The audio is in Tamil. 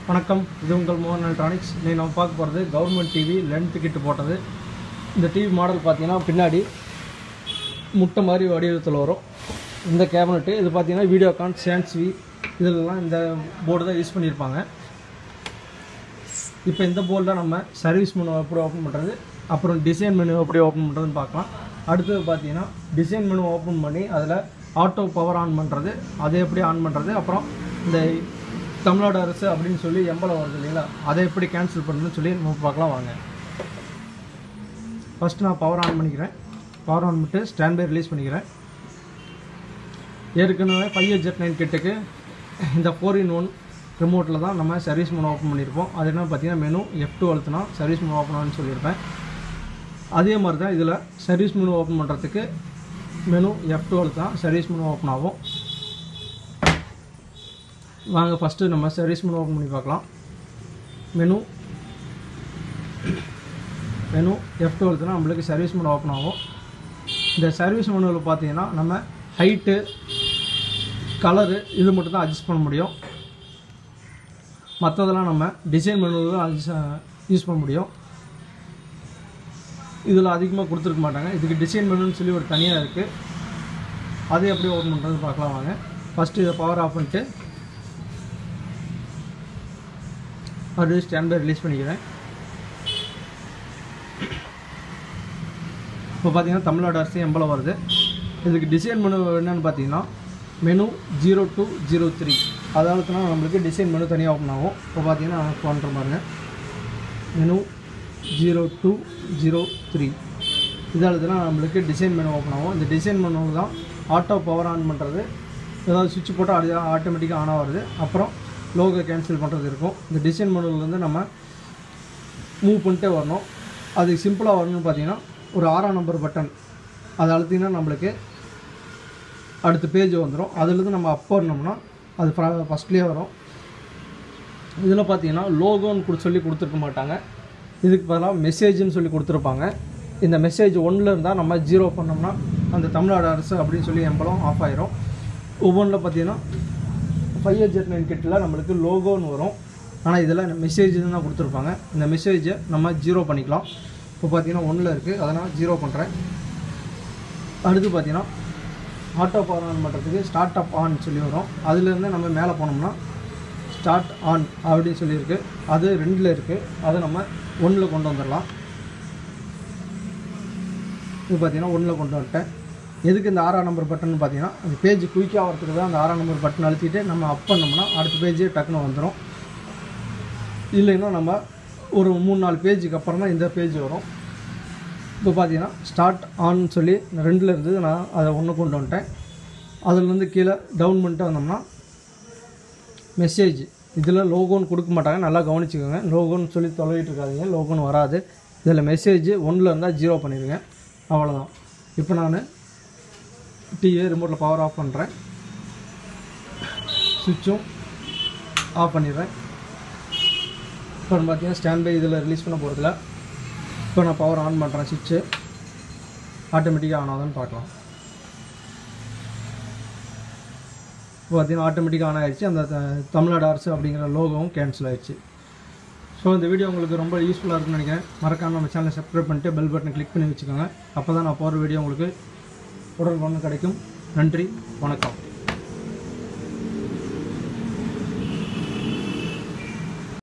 வணக்கம் இது உங்கள் மோகன் எலக்ட்ரானிக்ஸ் இன்னைக்கு நம்ம பார்க்க போகிறது கவர்மெண்ட் டிவி லென்த்து கிட்டு போட்டது இந்த டிவி மாடல் பார்த்தீங்கன்னா பின்னாடி முட்டை மாதிரி வடிவத்தில் வரும் இந்த கேபினெட்டு இது பார்த்தீங்கன்னா வீடியோகான் சான்ஸ்வி இதெல்லாம் இந்த போர்டு தான் யூஸ் பண்ணியிருப்பாங்க இப்போ இந்த போர்டு தான் நம்ம சர்வீஸ் மெனு எப்படி ஓப்பன் பண்ணுறது அப்புறம் டிசைன் மெனு எப்படி ஓப்பன் பண்ணுறதுன்னு பார்க்கலாம் அடுத்தது பார்த்தீங்கன்னா டிசைன் மெனு ஓப்பன் பண்ணி அதில் ஆட்டோ பவர் ஆன் பண்ணுறது அதை எப்படி ஆன் பண்ணுறது அப்புறம் இந்த தமிழ்நாடு அரசு அப்படின்னு சொல்லி எம்பளம் வருது இல்லைங்களா அதை எப்படி கேன்சல் பண்ணுறதுன்னு சொல்லி நம்ம பார்க்கலாம் வாங்க ஃபஸ்ட்டு நான் பவர் ஆன் பண்ணிக்கிறேன் பவர் ஆன் பண்ணிட்டு ஸ்டாண்ட் பை ரிலீஸ் பண்ணிக்கிறேன் ஏற்கனவே ஃபைவ் ஜெட் நைன் கிட்டுக்கு இந்த ஃபோர் இன் ஒன் ரிமோட்டில் தான் நம்ம சர்வீஸ் மெனு ஓப்பன் பண்ணியிருப்போம் அது என்ன பார்த்தீங்கன்னா மெனு எஃப் டூ அழுத்தினா சர்வீஸ் மெனு ஓப்பன் ஆகும்னு சொல்லியிருப்பேன் அதே மாதிரி தான் இதில் சர்வீஸ் மெனு ஓப்பன் பண்ணுறதுக்கு மெனு எஃப் டூ அழுத்தினா சர்வீஸ் மெனு ஓப்பன் ஆகும் வாங்க ஃபஸ்ட்டு நம்ம சர்வீஸ் மெனு ஓப்பன் பண்ணி பார்க்கலாம் மெனு மெனு எஃப் டூ அழுத்தினா நம்மளுக்கு சர்வீஸ் மெனு ஓப்பன் ஆகும் இந்த சர்வீஸ் மெனுவில் பார்த்தீங்கன்னா நம்ம ஹைட்டு கலரு இது மட்டும் தான் அட்ஜஸ்ட் பண்ண முடியும் மற்றதெல்லாம் நம்ம டிசைன் மெனுவில் தான் அட்ஜஸ்ட் யூஸ் பண்ண முடியும் இதில் அதிகமாக கொடுத்துருக்க மாட்டாங்க இதுக்கு டிசைன் மெனுன்னு சொல்லி ஒரு தனியாக இருக்குது அது எப்படி ஓப்பன் பண்ணுறது பார்க்கலாம் வாங்க ஃபஸ்ட்டு இதை பவர் ஆஃப் பண்ணிட்டு அது ஸ்டாண்ட் பை ரிலீஸ் பண்ணிக்கிறேன் இப்போ பார்த்தீங்கன்னா தமிழ்நாடு அரசு எம்பளம் வருது இதுக்கு டிசைன் மெனு என்னன்னு பார்த்தீங்கன்னா menu zero two zero three அதாவதுனா நம்மளுக்கு டிசைன் மெனு தனியாக ஓப்பன் ஆகும் இப்போ பார்த்தீங்கன்னா நான் பண்ணுற பாருங்க menu zero two zero three இதாவதுனா நம்மளுக்கு டிசைன் மெனு ஓப்பன் ஆகும் இந்த டிசைன் மெனுவில் தான் ஆட்டோ பவர் ஆன் பண்ணுறது ஏதாவது சுவிட்ச் போட்டால் அது ஆட்டோமேட்டிக்காக ஆன் ஆகுது அப்புறம் லோகோ கேன்சல் பண்ணுறது இருக்கும் இந்த டிசைன் மெனுவிலேருந்து நம்ம மூவ் பண்ணிட்டே வரணும் அது சிம்பிளாக வரணும்னு பார்த்தீங்கன்னா ஒரு ஆறாம் நம்பர் பட்டன் அதை அழுத்திங்கன்னா நம்மளுக்கு அடுத்த பேஜ் வந்துடும் அதுலேருந்து நம்ம அப் பண்ணோம்னா அது ஃபஸ்ட்லேயே வரும் இதில் பார்த்தீங்கன்னா லோகோன்னு கொடு சொல்லி கொடுத்துருக்க மாட்டாங்க இதுக்கு பதிலாக மெசேஜ்னு சொல்லி கொடுத்துருப்பாங்க இந்த மெசேஜ் ஒன்றில் இருந்தால் நம்ம ஜீரோ பண்ணோம்னா அந்த தமிழ்நாடு அரசு அப்படின்னு சொல்லி எம்பளம் ஆஃப் ஆயிரும் ஒவ்வொன்றில் பார்த்தீங்கன்னா ஃபைவ் ஜெட் நைன் கிட்டில் நம்மளுக்கு லோகோன்னு வரும் ஆனால் இதில் மெசேஜ் தான் கொடுத்துருப்பாங்க இந்த மெசேஜை நம்ம ஜீரோ பண்ணிக்கலாம் இப்போ பார்த்தீங்கன்னா ஒன்றில் இருக்குது அதை நான் ஜீரோ பண்ணுறேன் அடுத்து பார்த்தீங்கன்னா ஆட்டோ பவர் ஆன் பண்ணுறதுக்கு ஸ்டார்ட் அப் ஆன் சொல்லி வரும் அதுலேருந்து நம்ம மேலே போனோம்னா ஸ்டார்ட் ஆன் அப்படின்னு சொல்லியிருக்கு அது ரெண்டில் இருக்குது அதை நம்ம ஒன்றில் கொண்டு வந்துடலாம் இது பார்த்தீங்கன்னா ஒன்றில் கொண்டு வந்துட்டேன் எதுக்கு இந்த ஆறாம் நம்பர் பட்டன் பார்த்தீங்கன்னா அந்த பேஜ் குயிக்காக ஆகிறதுக்கு தான் அந்த ஆறாம் நம்பர் பட்டன் அழுத்திட்டு நம்ம அப் பண்ணோம்னா அடுத்த பேஜே டக்குன்னு வந்துடும் இல்லைன்னா நம்ம ஒரு மூணு நாலு பேஜுக்கு அப்புறம் தான் இந்த பேஜ் வரும் இப்போ பார்த்தீங்கன்னா ஸ்டார்ட் ஆன் சொல்லி ரெண்டில் இருந்தது நான் அதை ஒன்று கொண்டு வந்துட்டேன் அதுலேருந்து கீழே டவுன் பண்ணிட்டு வந்தோம்னா மெசேஜ் இதில் லோகோன்னு கொடுக்க மாட்டாங்க நல்லா கவனிச்சுக்கோங்க லோகோன்னு சொல்லி தொலைவிட்டு இருக்காதீங்க லோகோன்னு வராது இதில் மெசேஜ் ஒன்றில் இருந்தால் ஜீரோ பண்ணிடுங்க அவ்வளோதான் இப்போ நான் டிவியை ரிமோட்டில் பவர் ஆஃப் பண்ணுறேன் சுவிட்சும் ஆஃப் பண்ணிடுறேன் இப்போ பார்த்தீங்கன்னா ஸ்டாண்ட் பை இதில் ரிலீஸ் பண்ண போகிறதில்ல இப்போ நான் பவர் ஆன் பண்ணுறேன் சுவிட்சு ஆட்டோமேட்டிக்காக ஆன் ஆகுதுன்னு பார்க்கலாம் இப்போ பார்த்தீங்கன்னா ஆட்டோமேட்டிக்காக ஆன் ஆயிடுச்சு அந்த த- தமிழ்நாடு அரசு அப்படிங்கிற லோகோவும் கேன்சல் ஆயிடுச்சு ஸோ இந்த வீடியோ உங்களுக்கு ரொம்ப யூஸ்ஃபுல்லாக இருக்கும்னு நினைக்கிறேன் மறக்காம நம்ம சேனலை சப்ஸ்கிரைப் பண்ணிட்டு பெல் பட்டனை கிளிக் பண்ணி வச்சுக்கோங்க அப்போ தான் நான் போகிற வீடியோ உங்களுக்கு உடனுக்குடன் கிடைக்கும் நன்றி வணக்கம்